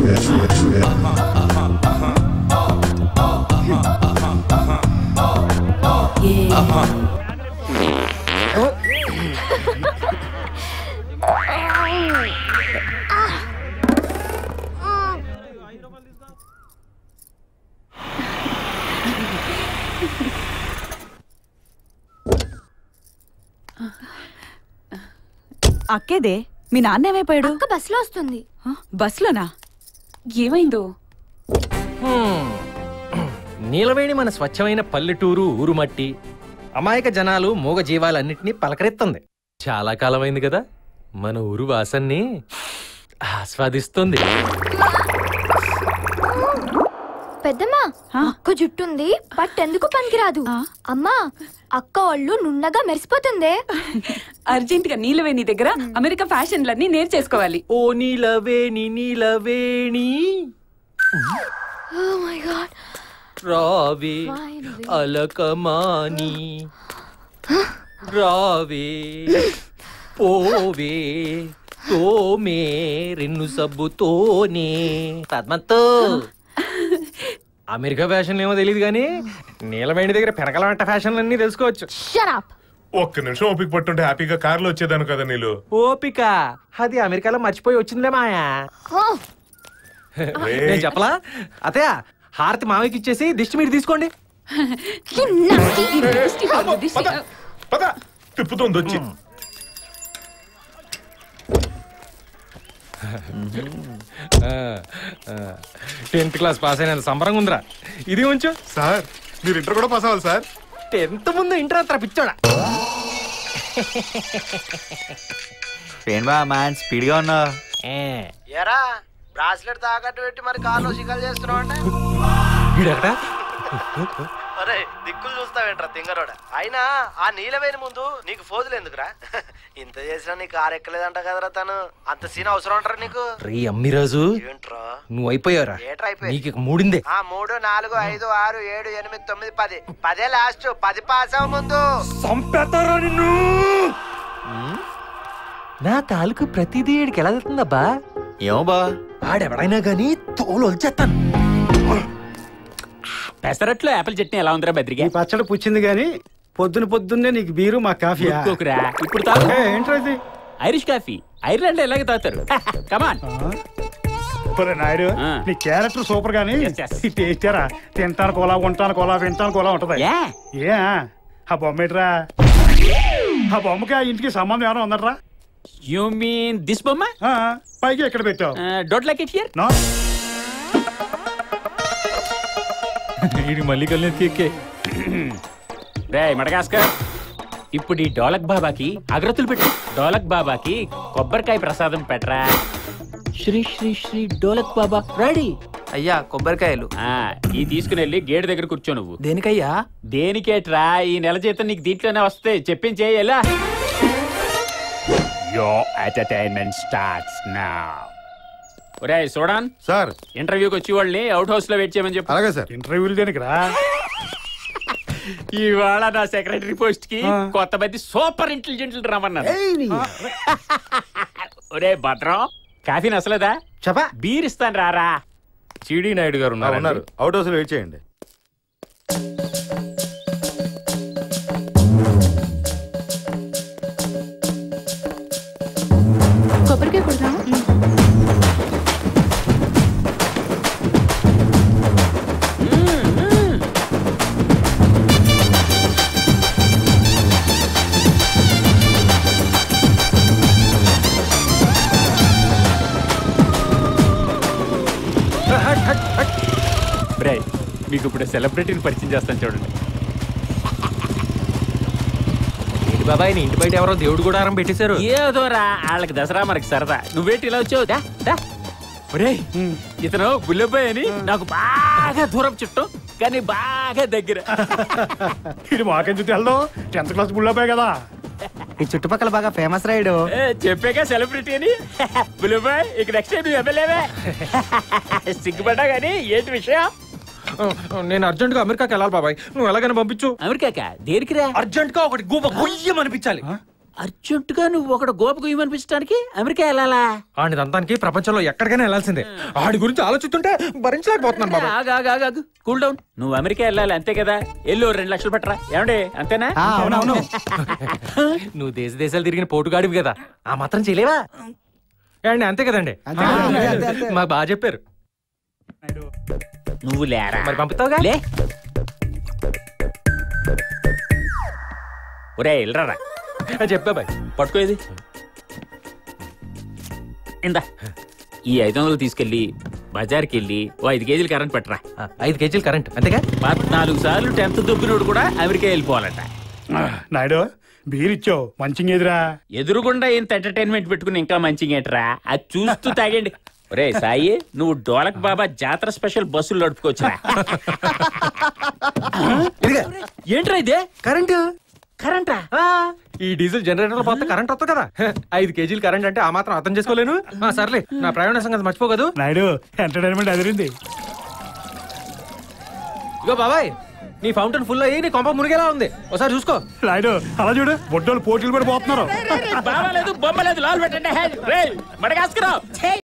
అక్కేదే మీ నాన్న ఏమైపోయాడు అక్క బస్సులో వస్తుంది హ? బస్లోనా ఏమైందో హ్మ్. నీలవేణి మన స్వచ్ఛమైన పల్లెటూరు ఊరు మట్టి అమాయక జనాలు మూగ జీవాలన్నింటినీ పలకరెత్తుంది చాలా కాలమైంది కదా మన ఊరు వాసన్ని ఆస్వాదిస్తుంది పెద్దమ్మా ఆ? అక్క జుట్టుంది బట్ ఎందుకు పనికిరాదు ఆ? అమ్మా అక్క ఒళ్ళు నున్నగా మెరిసిపోతుంది అర్జెంట్ గా నీలవేణి దగ్గర అమెరికా ఫ్యాషన్లన్నీ నేర్చేసుకోవాలి ఓ Neelaveni Neelaveni Oh my God. రావే Finally. అలకమాని రావే పోవే తోమే రెన్ను సబ్బుతోనే పద్మతో అమెరికా ఫ్యాషన్లు ఏమో తెలియదు కానీ నీలవేణి దగ్గర పెరగలంట ఫ్యాషన్లు అన్నీ తెలుసుకోవచ్చు Shut up. ఒక్క నిమిషం ఓపిక పట్టుంటే హ్యాపీగా కార్లో వచ్చేదాను కదా నీళ్ళు ఓపిక అది అమెరికాలో మర్చిపోయి వచ్చిందిలే మాయా Oh, నేను చెప్పలా అతయ్య హారతి మామయ్యకి ఇచ్చేసి దిష్టి మీరు తీసుకోండి you nasty. ఈ దిష్టి కాదు, దిష్టి. పద పద తిప్పుతోంది వచ్చి టెన్త్ క్లాస్ పాస్ అయినంత సంబరంగా ఉందిరా ఇది ఉంచు సార్ మీరు ఇంటర్ కూడా పాస్ అవ్వాలి సార్ టెన్త్ ముందు ఇంటర్ అత్ర పిచ్చోడా ఏం బా మ్యాన్ స్పీడ్ గా ఉన్నా ఎరా బ్రాస్లెట్ తాకట్టు పెట్టి మరి కాళ్ళు షికలు చేస్తున్నావు అంటే వీడెక్కడ అరే దిక్కులు చూస్తావేంట్రా తింగరోడ అయినా ఆ నీలవేని ముందు నీకు ఫోజులు ఎందుకురా ఇంత చేసినా నీకు కారు ఎక్కలేదంట కదరా తను అంత సీన్ అవసరం అంటారా నీకు రీ అమ్మిరాజు ఏంట్రా నువ్వు అయిపోయావురా ఏట్రా అయిపోయింది నీకు ఇక మూడిందే ఆ మూడు నాలుగు ఐదు ఆరు ఏడు ఎనిమిది తొమ్మిది పది పదే లాస్ట్ పది పాస్ అవ్వ ముందు సంపేతారా నిన్ను నా తాలూకు ప్రతిదీ ఈడికి ఎలా వెళ్తుందబ్బా ఏమో బా ఆడెవడైనా గానీ తోలు వచ్చేస్తాను పెసరట్లో యాపిల్ చట్నీ ఎలా ఉందిరా బద్రిగా ఈ పచ్చడి పుచ్చింది గాని పొద్దున పొద్దున్నే నీకు బీరు మా కాఫీ ఊరుకోకురా. ఇప్పుడు తాగు ఏంట్రా ఇది ఐరిష్ కాఫీ ఐర్లాండ్ ఎలాగ తాగుతారు కమాన్ ఒరే నాయుడు ఆ. నీ క్యారెక్టర్ సూపర్ గానీ Yes, yes. ఈ టేస్టారా తింటాను కోలా ఉంటాను కోలా వింటాను కోలా ఉంటది ఏ ఏ ఆ బొమ్మ ఏంట్రా ఆ బొమ్మకి ఆ ఇంటికి సంబంధం ఏమైనా ఉందట్రా యు మీన్ దిస్ బొమ్మ ఆ, పైకి ఎక్కడ పెట్టావు don't like it here no మళ్ళీ కలిసి రే మడగాస్కర్ ఇప్పుడు ఈ డోలక్ బాబాకి అగ్రతులు పెట్టు డోలక్ బాబాకి కొబ్బరికాయ ప్రసాదం పెట్టరా శ్రీ శ్రీ శ్రీ డోలక్ బాబా రెడీ అయ్యా కొబ్బరికాయలు ఆ ఈ తీసుకుని వెళ్ళి గేట్ దగ్గర కూర్చో నువ్వు దేనికయ్యా దేనికేట్రా ఈ నెల జీతం నీకు దీంట్లోనే వస్తే చెప్పించేయలా యో ఎంటర్టైన్మెంట్ స్టార్ట్స్ నా ఒరే చూడాన్ సార్ ఇంటర్వ్యూకి వచ్చి వాళ్ళని అవుట్ హౌస్ లో వెయిట్ చేయమని చెప్పు అలాగే సార్ ఇంటర్వ్యూలు దేనికి రా ఇవాళ నా సెక్రటరీ పోస్ట్ కి ఆ. కొత్త మంది సూపర్ ఇంటెలిజెంట్లు రమ్మన్నారు ఒరే భద్రం కాఫీ నసలేదా చెప్పా బీర్ ఇస్తాను రారా సిడి నాయుడు గారు ఉన్నారు ఉన్నారు అవుట్ హౌస్ లో వెయిట్ చేయండి కొబ్బరికాయ కొడదాం బ్రై మీకు ఇప్పుడు సెలబ్రిటీని పరిచయం చేస్తాను చూడండి ఏంటి బాబాయ్ నీ ఇంటి బయట ఎవరో దేవుడు కూడా ఆరం పెట్టేశారు ఏదోరా వాళ్ళకి దసరా మనకి సరదా నువ్వేంటి ఇలా వచ్చావు దా, దా. ఒరేయ్ ఇతను బుల్లెబ్బాయి అని నాకు బాగా దూరం చుట్టం కానీ బాగా దగ్గర ఇది మాకెందుకు వెళ్దాం టెన్త్ క్లాస్ బుల్లబాయ్ కదా ఈ చుట్టుపక్కల బాగా ఫేమస్ రైడ్ ఏ, చెప్పాక సెలబ్రిటీ అని బుల్లెబ్బాయ్ ఇక నెక్స్ట్ టైం నువ్వు ఎమ్మెల్యేవే సిగ్గుపడ్డా కానీ ఏంటి విషయం నేను అర్జెంట్ గా అమెరికాకి వెళ్ళాలి బాబాయ్ నువ్వు ఎలాగైనా పంపించు అమెరికాక దేనికిరా అర్జెంట్ గా ఒకటి గూప గుయ్యం అనిపించాలి అర్జెంటుగా నువ్వు ఒకడు గోపకు ఇవ్వనిపించడానికి అమెరికా వెళ్ళాలా ఆడి దంతానికి ప్రపంచంలో ఎక్కడికైనా వెళ్ళాల్సిందే ఆడి గురించి ఆలోచిస్తుంటే భరించలేకపోతున్నాను బాబా ఆగు, ఆగు, ఆగు, ఆగు. కూల్ డౌన్ నువ్వు అమెరికా వెళ్ళాలి అంతే కదా ఎల్లు రెండు లక్షలు పెట్టరా ఏమండి అంతేనా అవునవును నువ్వు దేశ దేశాలు తిరిగిన పోటుగాడివి కదా ఆ మాత్రం చేయలేవా ఏమండి అంతే కదండి మాకు బాగా చెప్పారు నువ్వు లేరా మరి పంపుతావుగా లే ఒరే వెళ్ళరా చెప్పా బాయ్ పట్టుకో ఇది ఇందా ఈ ఐదు వందలు తీసుకెళ్ళి బజార్కి వెళ్ళి ఓ ఐదు కేజీలు కరెంట్ పెట్టరా ఆ, ఐదు కేజీలు కరెంట్ అంతేగా పద్నాలుగు సార్లు టెన్త్ దుబ్బినోడు కూడా అమెరికా వెళ్ళిపోవాలంట నాయుడు బీర్ ఇచ్చావు మంచిగా ఎదురా ఎదురుగుండా ఇంత ఎంటర్టైన్మెంట్ పెట్టుకుని ఇంకా మంచిగా ఏంట్రా అది చూస్తూ తాగండి ఒరే సాయి నువ్వు డోలక్ బాబా జాతర స్పెషల్ బస్సులు నడుపుకోవచ్చురా ఇదిగా ఏంట్రా ఇదే కరెంటు కరెంటా ఆ, ఈ డీజిల్ జనరేటర్ పోతే కరెంట్ వస్తుంది కదా హ, ఐదు కేజీలు కరెంట్ అంటే ఆ మాత్రం అర్థం చేసుకోలేను ఆ, సర్లే నా ప్రయాణ సంగతి మర్చిపోకదు నాయుడు ఎంటర్టైన్మెంట్ అదిరింది ఇగో బాబాయ్ నీ ఫౌంటైన్ ఫుల్ అయ్యి నీ కొంప మునిగేలా ఉంది ఒకసారి చూసుకో నాయుడు అలా చూడు బొడ్డోళ్ళు పోటీలు పడిపోతున్నారు బాబాలేదు బొమ్మలేదు లాల్ పెట్టండి రేయ్, మడగాస్కరావు